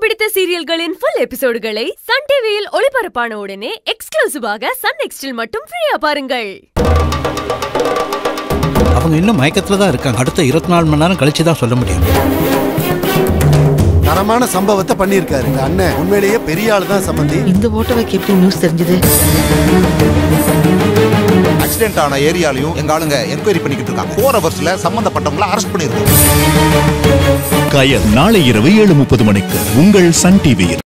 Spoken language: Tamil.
பிடித்த சீரியல்களின் ஃபுல் எபிசோடுகளை சன் டிவியில் ஒளிபரப்பான உடனே எக்ஸ்க்ளூசிவாக சன் நெக்ஸ்டில் மட்டும் ஃப்ரீயா பாருங்கள் அவங்க இன்னும் மயக்கத்துல தான் இருக்காங்க அடுத்த இருபத்தி நாலு மணி நேரம் கழிச்சு தான் சொல்ல முடியும் தரமான சம்பவத்தை பண்ணியிருக்காரு இந்த அண்ணன் உண்மையிலேயே பெரிய ஆளு தான் சம்பந்தி இந்த போட்டோவைக்கு எப்படி நியூஸ் தெரிஞ்சது ஆக்சிடென்ட் ஆன ஏரியாலையும் எங்க ஆளுங்க என்கொயரி பண்ணிக்கிட்டு இருக்காங்க போர் ஹவர்ஸ்ல சம்பந்தப்பட்டவங்கள அரெஸ்ட் பண்ணிருக்கோம் கயல் நாளை இரவு ஏழு முப்பது மணிக்கு உங்கள் சன் டிவியில்